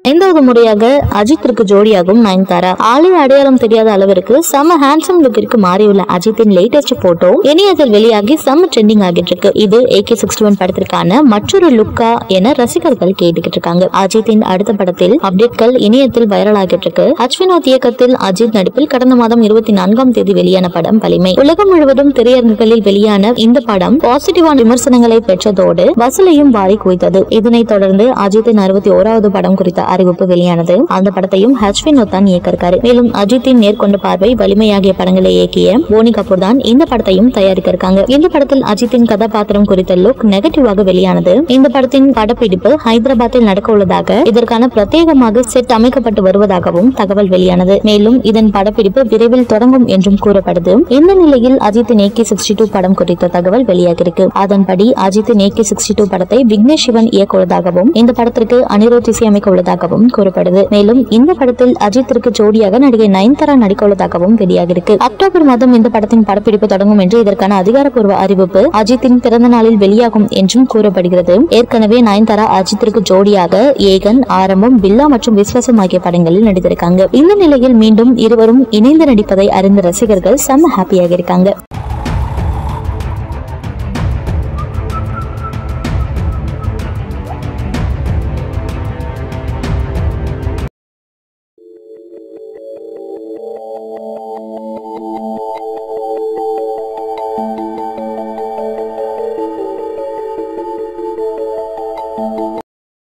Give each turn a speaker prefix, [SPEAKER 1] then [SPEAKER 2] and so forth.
[SPEAKER 1] ஐந்தாவது முறையாக அஜித்திற்கு ஜோடியாகும் நயன்தாரா ஆளே அடையாளம் தெரியாத அளவிற்கு செம ஹேண்ட்ஸம் லுக்கிற்கு மாறியுள்ள அஜித்தின் லேட்டஸ்ட் போட்டோ இணையத்தில் வெளியாகி செம ட்ரெண்டிங் ஆகிட்டு இருக்கு இது ஏகே சிக்ஸ்டி ஒன் படத்திற்கான மற்றொரு லுக்கா என ரசிகர்கள் கேட்டுக்கிட்டு இருக்காங்க அஜித்தின் அடுத்த படத்தில் அப்டேட்கள் இணையத்தில் வைரல் ஆகிட்டு இருக்கு அஸ்வினோத் இயக்கத்தில் அஜித் நடிப்பில் கடந்த மாதம் இருபத்தி நான்காம் தேதி வெளியான படம் வலிமை உலகம் முழுவதும் திரையரங்குகளில் வெளியான இந்த படம் பாசிட்டிவான விமர்சனங்களை பெற்றதோடு வசூலையும் வாரி குவித்தது இதனைத் தொடர்ந்து அஜித்தின் அறுபத்தி ஓராவது படம் குறித்த அறிவிப்பு வெளியானது அந்த படத்தையும் ஹச் வினோத் தான் இயக்கிருக்காரு மேலும் அஜித்தின் நேர்கொண்ட பார்வை வலிமையாகிய படங்களை இயக்கிய போனி கபூர் தான் இந்த படத்தையும் தயாரிக்க இருக்காங்க இந்த படத்தில் அஜித்தின் கதாபாத்திரம் குறித்த லுக் நெகட்டிவாக வெளியானது இந்த படத்தின் படப்பிடிப்பு ஹைதராபாத்தில் நடக்க உள்ளதாக இதற்கான பிரத்யேகமாக செட் அமைக்கப்பட்டு வருவதாகவும் தகவல் வெளியானது மேலும் இதன் படப்பிடிப்பு விரைவில் தொடங்கும் என்றும் கூறப்படுது இந்த நிலையில் அஜித்தின் ஏகே சிக்ஸ்டி டூ படம் குறித்த தகவல் வெளியாகிருக்கு அதன்படி அஜித்தின் ஏகே சிக்ஸ்டி டூ படத்தை விக்னேஷ் சிவன் இயக்க உள்ளதாகவும் இந்த படத்திற்கு அனிருத் இசையமைக்க உள்ளதாகவும் கூறப்படுது மேலும் இந்த படத்தில் அஜித்திற்கு ஜோடியாக நடிகை நயன்தாரா நடிக்க உள்ளதாகவும் வெளியாகிருக்கு அக்டோபர் மாதம் இந்த படத்தின் படப்பிடிப்பு தொடங்கும் என்று இதற்கான அதிகாரப்பூர்வ அறிவிப்பு அஜித்தின் பிறந்த நாளில் வெளியாகும் என்றும் கூறப்படுகிறது ஏற்கனவே நயன்தாரா அஜித்திற்கு ஜோடியாக ஏகன் ஆரம்பம் பில்லா மற்றும் விஸ்வாசம் ஆகிய படங்களில் நடித்திருக்காங்க இந்த நிலையில் மீண்டும் இருவரும் இணைந்து நடிப்பதை அறிந்த ரசிகர்கள் செம்ம ஹாப்பியாக இருக்காங்க